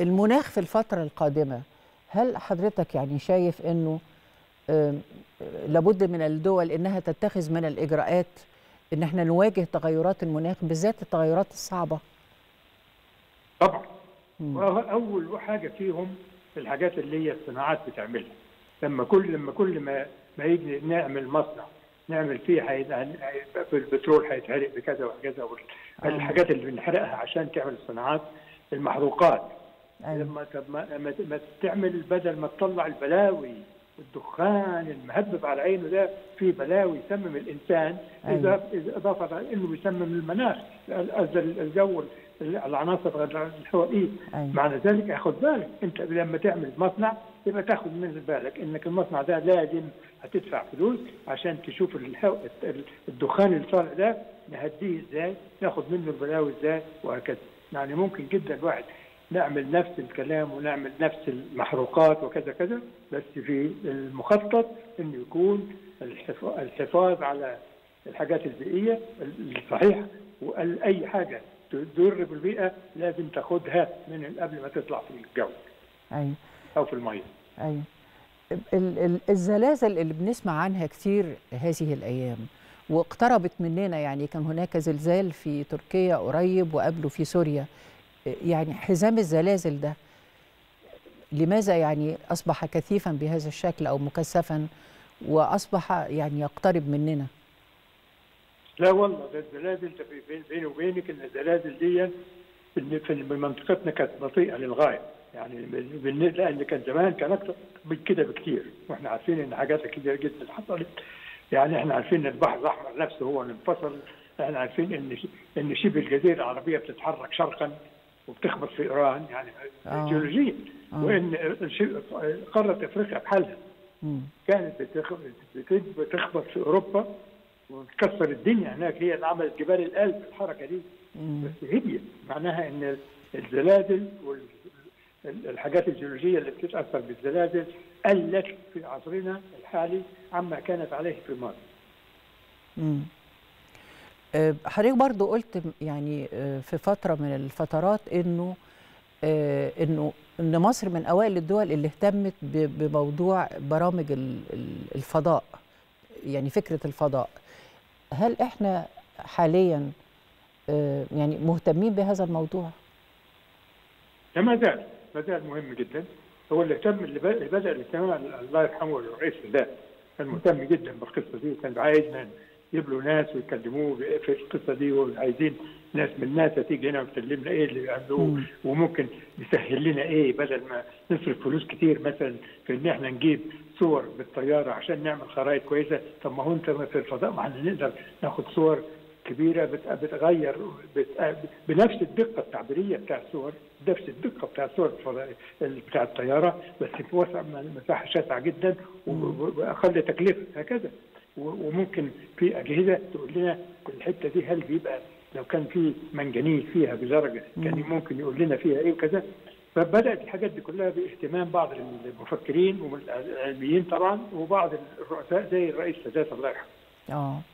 المناخ في الفترة القادمة هل حضرتك يعني شايف انه آم، لابد من الدول انها تتخذ من الاجراءات ان احنا نواجه تغيرات المناخ بالذات التغيرات الصعبة طبعا مم. واول حاجه فيهم الحاجات اللي هي الصناعات بتعملها لما كل لما كل ما ما يجي نعمل مصنع نعمل فيه هي- هيبقى في البترول هيتحرق بكذا وكذا وال- آه. الحاجات اللي بنحرقها عشان تعمل الصناعات المحروقات أيوة. لما طب ما, ما, ما تعمل بدل ما تطلع البلاوي والدخان المهبب على عينه ده في بلاوي يسمم الانسان أيوة. اذا اذا اضافه على انه بيسمم المناخ ال- الجو العناصر الهوائيه أيوة. معنى ذلك خد بالك انت لما تعمل مصنع يبقى تاخد من بالك انك المصنع ده لازم هتدفع فلوس عشان تشوف الهو... الدخان اللي طالع ده نهديه ازاي ناخد منه البلاوي ازاي وهكذا يعني ممكن جدا الواحد نعمل نفس الكلام ونعمل نفس المحروقات وكذا كذا بس في المخطط انه يكون الحف- الحفاظ على الحاجات البيئيه الصحيحه واي حاجه تضر بالبيئه لازم تاخدها من قبل ما تطلع في الجو ايوه او في الميه ايوه ال- ال- الزلازل اللي بنسمع عنها كتير هذه الايام واقتربت مننا يعني كان هناك زلزال في تركيا قريب وقبله في سوريا يعني حزام الزلازل ده لماذا يعني اصبح كثيفا بهذا الشكل او مكثفا واصبح يعني يقترب مننا لا والله ده الزلازل ده في- بين- بيني وبينك ان الزلازل دي في في منطقتنا كانت بطيئه للغايه يعني بالن- لان كان زمان كان اكثر من كده بكثير واحنا عارفين ان حاجات كتير جدا حصلت يعني احنا عارفين ان البحر الاحمر نفسه هو اللي انفصل احنا عارفين ان ش- ان شبه الجزيره العربيه بتتحرك شرقا وبتخبط في ايران يعني آه. جيولوجيا آه. وان الش- قاره افريقيا بحالها مم. كانت بتخ- بت- بتخبط في اوروبا وتكسر الدنيا هناك هي اللي عملت جبال الألب الحركه دي مم. بس هديت معناها ان الزلازل والحاجات الجيولوجيه اللي بتتاثر بالزلازل قلت في عصرنا الحالي عما كانت عليه في الماضي مم. آه، حضرتك برضو قلت م- يعني آه، في فترة من الفترات انه آه، انه ان مصر من اوائل الدول اللي اهتمت ب- بموضوع برامج ال- ال- الفضاء يعني فكرة الفضاء هل احنا حاليا آه، يعني مهتمين بهذا الموضوع؟ ده ما زال ما زال مهم جدا هو اللي اهتم اللي ب- اللي بدا الاهتمام الله يرحمه الرئيس ده كان مهتم جدا بالقصه دي وكان عايزنا يجيب له ناس ويكلموه في القصه دي وعايزين ناس من ناسا تيجي هنا وتكلمنا ايه اللي بيعملوه مم. وممكن يسهل لنا ايه بدل ما نصرف فلوس كتير مثلا في ان احنا نجيب صور بالطياره عشان نعمل خرائط كويسه طب ما هو انت في الفضاء ما احنا نقدر ناخد صور كبيره بت- بتغير بت- بنفس الدقه التعبيريه بتاع الصور نفس الدقه بتاع الصور الفضائية- بتاع الطياره بس في وسع مساحه شاسعه جدا و- واقل تكلفه هكذا و- وممكن في اجهزه تقول لنا الحته دي هل بيبقى لو كان في منجنيز فيها بدرجه كان مم. ممكن يقول لنا فيها ايه وكذا فبدات الحاجات دي كلها باهتمام بعض المفكرين والعلميين طبعا وبعض الرؤساء زي الرئيس سادات الله يرحمه اه